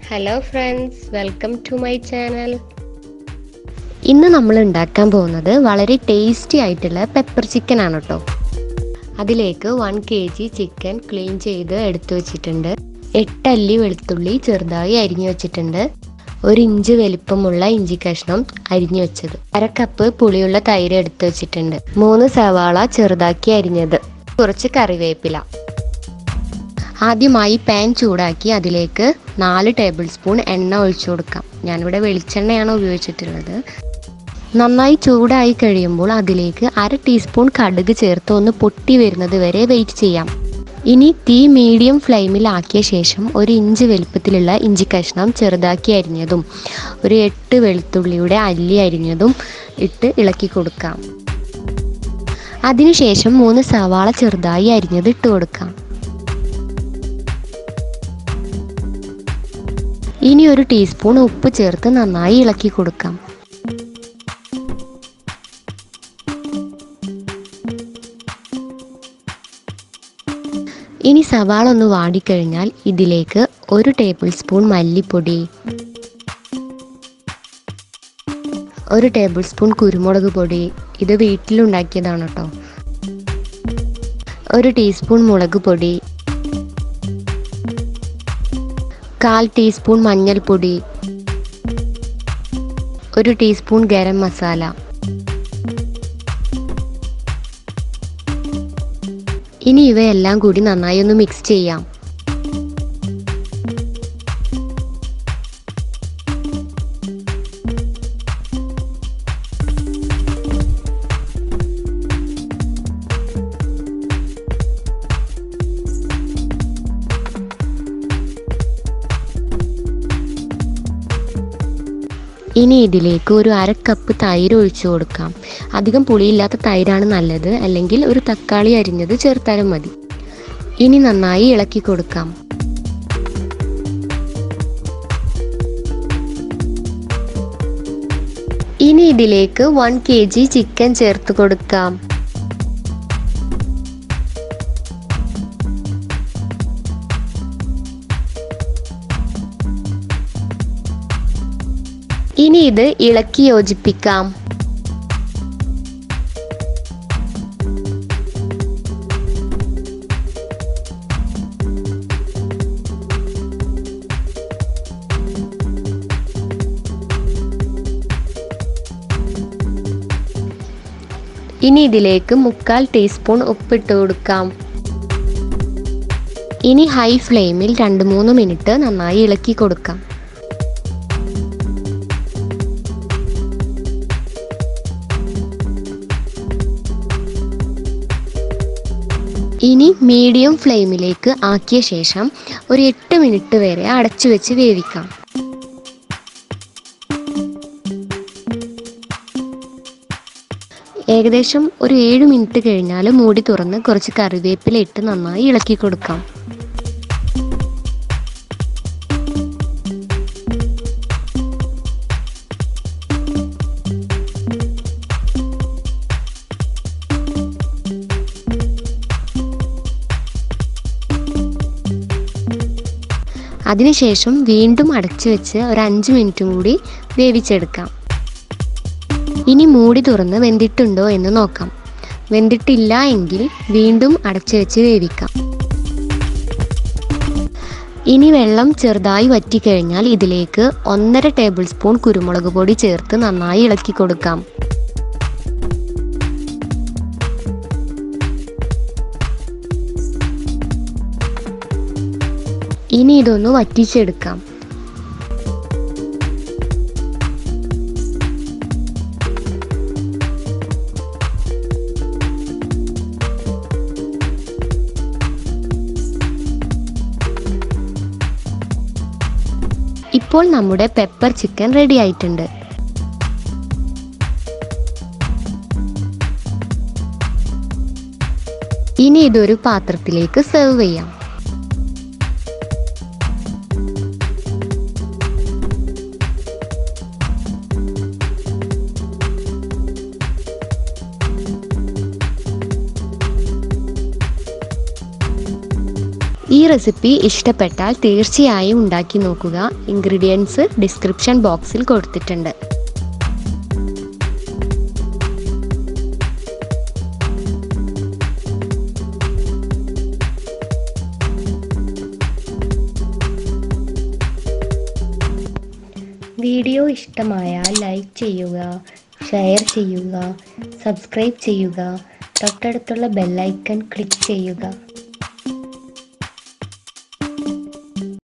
hello friends welcome to my channel ഇന്ന് നമ്മൾ ഉണ്ടാക്കാൻ പോകുന്നത് വളരെ ടേസ്റ്റി ആയിട്ടുള്ള പെപ്പർ ചിക്കൻ ആണ് കേട്ടോ അതിലേക്ക് one K G chicken clean ചെയ്ത് എടുത്തു വെച്ചിട്ടുണ്ട് എട്ടല്ലി വെളുത്തുള്ളി ചെറുതായി അരിഞ്ഞു വെച്ചിട്ടുണ്ട് ഒരു ഇഞ്ച് വലിപ്പമുള്ള ഇഞ്ചി കഷ്ണം അരിഞ്ഞു വെച്ചത് അര കപ്പ് പുളിയുള്ള തൈര് എടുത്തു വെച്ചിട്ടുണ്ട് മൂന്ന് സവാള ചെറുതാക്കി അരിഞ്ഞത് കുറച്ച് കറിവേപ്പില ആദ്യമായി പാൻ ചൂടാക്കി അതിലേക്ക് നാല് ടേബിൾ സ്പൂൺ എണ്ണ ഒഴിച്ചു കൊടുക്കാം ഞാനിവിടെ വെളിച്ചെണ്ണയാണ് ഉപയോഗിച്ചിട്ടുള്ളത് നന്നായി ചൂടായി കഴിയുമ്പോൾ അതിലേക്ക് അര ടീസ്പൂൺ കടുക് ചേർത്ത് ഒന്ന് പൊട്ടി വരുന്നത് വരെ വെയിറ്റ് ചെയ്യാം ഇനി തീ മീഡിയം ഫ്ലെയിമിലാക്കിയ ശേഷം ഒരു ഇഞ്ച് വലുപ്പത്തിലുള്ള ഇഞ്ചി കഷ്ണം ചെറുതാക്കി അരിഞ്ഞതും ഒരു എട്ട് വെളുത്തുള്ളിയുടെ അല്ലി അരിഞ്ഞതും ഇട്ട് ഇളക്കി കൊടുക്കാം അതിനുശേഷം മൂന്ന് സവാള ചെറുതായി അരിഞ്ഞത് ഇട്ട് കൊടുക്കാം ഇനി ഒരു ടീസ്പൂൺ ഉപ്പ് ചേർത്ത് നന്നായി ഇളക്കി കൊടുക്കാം ഇനി സവാള ഒന്ന് വാടിക്കഴിഞ്ഞാൽ ഇതിലേക്ക് ഒരു ടേബിൾ സ്പൂൺ മല്ലിപ്പൊടി ഒരു ടേബിൾ സ്പൂൺ കുരുമുളക് പൊടി ഇത് വീട്ടിലുണ്ടാക്കിയതാണ് കേട്ടോ ഒരു ടീസ്പൂൺ മുളക് പൊടി കാൽ ടീസ്പൂൺ മഞ്ഞൾപ്പൊടി ഒരു ടീസ്പൂൺ ഗരം മസാല ഇനി ഇവയെല്ലാം കൂടി നന്നായി ഒന്ന് മിക്സ് ചെയ്യാം ഇനി ഇതിലേക്ക് ഒരു അര കപ്പ് തൈര് ഒഴിച്ചു കൊടുക്കാം അധികം പുളിയില്ലാത്ത തൈരാണ് നല്ലത് അല്ലെങ്കിൽ ഒരു തക്കാളി അരിഞ്ഞത് ചേർത്താലും മതി ഇനി നന്നായി ഇളക്കി കൊടുക്കാം ഇനി ഇതിലേക്ക് വൺ കെ ജി ചിക്കൻ ചേർത്ത് കൊടുക്കാം ഇനി ഇത് ഇളക്കി യോജിപ്പിക്കാം ഇനി ഇതിലേക്ക് മുക്കാൽ ടീസ്പൂൺ ഉപ്പിട്ട് കൊടുക്കാം ഇനി ഹൈ ഫ്ലെയിമിൽ രണ്ട് മൂന്ന് മിനിറ്റ് നന്നായി ഇളക്കി കൊടുക്കാം ഇനി മീഡിയം ഫ്ലെയിമിലേക്ക് ആക്കിയ ശേഷം ഒരു എട്ട് മിനിറ്റ് വരെ അടച്ചു വെച്ച് വേവിക്കാം ഏകദേശം ഒരു ഏഴ് മിനിറ്റ് കഴിഞ്ഞാൽ മൂടി തുറന്ന് കുറച്ച് കറിവേപ്പില ഇട്ട് നന്നായി ഇളക്കി കൊടുക്കാം അതിനുശേഷം വീണ്ടും അടച്ചു വെച്ച് ഒരു അഞ്ച് മിനിറ്റും കൂടി വേവിച്ചെടുക്കാം ഇനി മൂടി തുറന്ന് വെന്തിട്ടുണ്ടോ എന്ന് നോക്കാം വെന്തിട്ടില്ല എങ്കിൽ വീണ്ടും അടച്ചു വെച്ച് വേവിക്കാം ഇനി വെള്ളം ചെറുതായി വറ്റിക്കഴിഞ്ഞാൽ ഇതിലേക്ക് ഒന്നര ടേബിൾ സ്പൂൺ കുരുമുളക് പൊടി ചേർത്ത് നന്നായി ഇളക്കി കൊടുക്കാം ഇനി ഇതൊന്ന് വറ്റിച്ചെടുക്കാം ഇപ്പോൾ നമ്മുടെ പെപ്പർ ചിക്കൻ റെഡി ആയിട്ടുണ്ട് ഇനി ഇതൊരു പാത്രത്തിലേക്ക് സെർവ് ചെയ്യാം ഈ റെസിപ്പി ഇഷ്ടപ്പെട്ടാൽ തീർച്ചയായും ഉണ്ടാക്കി നോക്കുക ഇൻഗ്രീഡിയൻസ് ഡിസ്ക്രിപ്ഷൻ ബോക്സിൽ കൊടുത്തിട്ടുണ്ട് വീഡിയോ ഇഷ്ടമായാൽ ലൈക്ക് ചെയ്യുക ഷെയർ ചെയ്യുക സബ്സ്ക്രൈബ് ചെയ്യുക തൊട്ടടുത്തുള്ള ബെല്ലൈക്കൺ ക്ലിക്ക് ചെയ്യുക